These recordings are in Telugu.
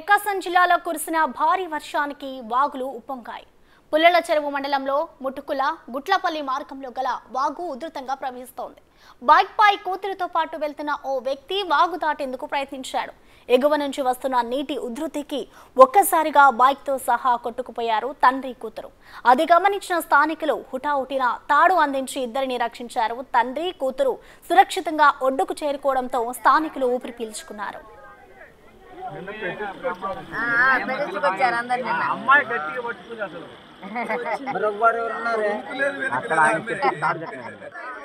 ప్రకాశం జిల్లాలో కురిసిన భారీ వర్షానికి వాగులు ఉప్పొంగాయి పుల్లల చెరువు మండలంలో ముటుకుల గుట్లపల్లి మార్గంలో గల వాగు ఉధృతంగా ప్రవహిస్తోంది బైక్ పై కూతురితో పాటు వెళ్తున్న ఓ వ్యక్తి వాగు దాటేందుకు ప్రయత్నించాడు ఎగువ నుంచి వస్తున్న నీటి ఉధృతికి ఒక్కసారిగా బైక్ తో సహా కొట్టుకుపోయారు తండ్రి కూతురు అది గమనించిన స్థానికులు హుటాహుటిన తాడు అందించి ఇద్దరిని రక్షించారు తండ్రి కూతురు సురక్షితంగా ఒడ్డుకు చేరుకోవడంతో స్థానికులు ఊపిరి పీల్చుకున్నారు పెట్టించుకొచ్చారు అందరు నిన్న అమ్మాయి గట్టిగా పట్టుకుంది అసలు అక్కడ ఆయన చెట్టు తాడు కట్టినాడు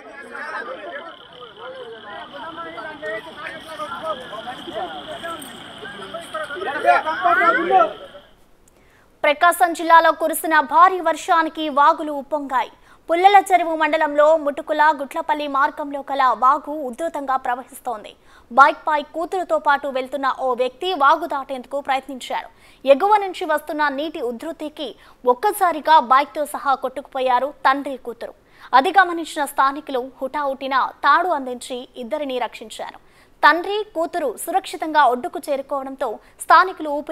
ప్రకాశం జిల్లాలో కురిసిన భారీ వర్షానికి వాగులు ఉప్పొంగాయి పుల్లల చెరువు మండలంలో ముటుకుల గుట్లపల్లి మార్గంలో గల వాగు ఉధృతంగా ప్రవహిస్తోంది బైక్ పై కూతురుతో పాటు వెళ్తున్న ఓ వ్యక్తి వాగు దాటేందుకు ప్రయత్నించాడు ఎగువ నుంచి వస్తున్న నీటి ఉధృతికి ఒక్కసారిగా బైక్ తో సహా కొట్టుకుపోయారు తండ్రి కూతురు అది గమనించిన స్థానికులు హుటాహుటిన తాడు అందించి ఇద్దరిని రక్షించారు తండ్రి కూతురు సురక్షితంగా ఒడ్డుకు చేరుకోవడంతో స్థానికులు ఊపిరి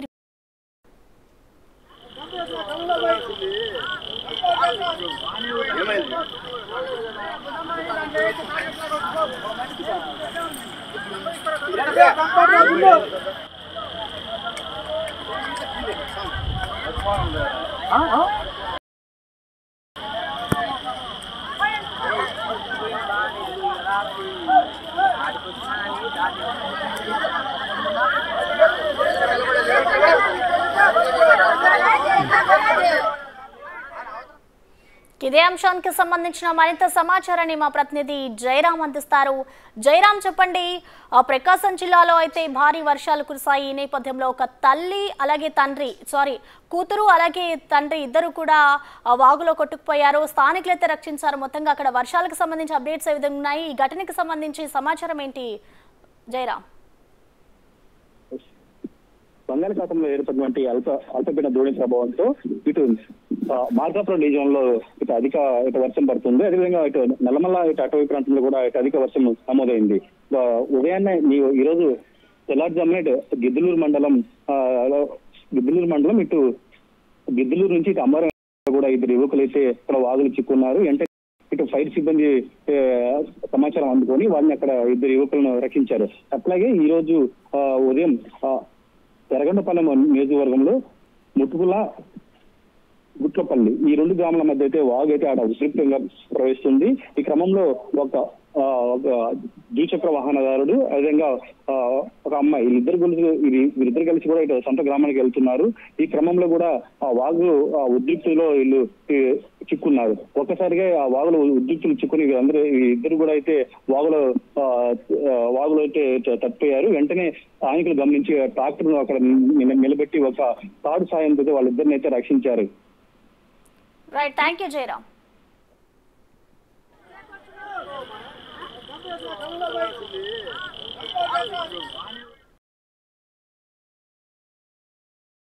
ఇదే అంశానికి సంబంధించిన మరింత సమాచారాన్ని మా ప్రతినిధి జయరాం అందిస్తారు జయరాం చెప్పండి ఆ, ప్రకాశం జిల్లాలో అయితే భారీ వర్షాలు కురిశాయి ఈ నేపథ్యంలో ఒక తల్లి అలాగే తండ్రి సారీ కూతురు అలాగే తండ్రి ఇద్దరు కూడా ఆ వాగులో కొట్టుకుపోయారు స్థానికులైతే రక్షించారు మొత్తంగా అక్కడ వర్షాలకు సంబంధించి అప్డేట్స్ ఏ విధంగా ఉన్నాయి ఈ ఘటనకు సంబంధించి సమాచారం ఏంటి జయరాం బంగాళాఖాతంలో ఏర్పడినటువంటి అల్ప అల్పపీడన ద్రోణి ప్రభావంతో ఇటు ఆ, మార్కాపురం డివిజన్ లో ఇటు అధిక ఇటు వర్షం పడుతుంది అదేవిధంగా ఇటు నల్లమల్ల ఇటు అటవీ ప్రాంతంలో కూడా ఇటు అధిక వర్షం నమోదైంది ఆ, ఉదయాన్నే ఈ ఈ రోజు తెల్లారుజామున ఇటు గిద్దలూరు మండలం ఆ, లో గిద్దలూరు మండలం ఇటు గిద్దలూరు నుంచి ఇటు అమ్మరం కూడా ఇద్దరు యువకులు అయితే ఇక్కడ వాగులు చిక్కున్నారు వెంటనే ఇటు ఫైర్ సిబ్బంది ఏ, సమాచారం అందుకొని వాళ్ళని అక్కడ ఇద్దరు యువకులను రక్షించారు అట్లాగే ఈ రోజు ఆ, ఉదయం ఆ, ఎర్రగొండపాలెం నియోజకవర్గంలో ముట్టుకుల గుట్లపల్లి ఈ రెండు గ్రామాల మధ్య అయితే వాగు అయితే ఆడ ఉద్రిక్తంగా ప్రవహిస్తుంది ఈ క్రమంలో ఒక ఆ, ఒక ద్విచక్ర వాహనదారుడు అదేవిధంగా ఆ, ఒక అమ్మాయి వీళ్ళిద్దరు కలిసి వీరి- వీరిద్దరు కలిసి కూడా ఇటు సొంత గ్రామానికి వెళ్తున్నారు ఈ క్రమంలో కూడా ఆ వాగు ఆ ఉద్రిక్తిలో వీళ్ళు ఈ, చిక్కున్నారు ఒక్కసారిగా ఆ వాగులో ఉద్రిక్తులు చిక్కుని వీళ్ళందరూ ఈ ఇద్దరు కూడా అయితే వాగులో ఆ, ఆ, వాగులో అయితే తప్పిపోయారు వెంటనే స్థానికులు గమనించి ట్రాక్టర్ ను అక్కడ నిల- నిలబెట్టి ఒక తాడు సాయంతో వాళ్ళిద్దరిని అయితే రక్షించారు రైట్ థ్యాంక్ యూ జయరాం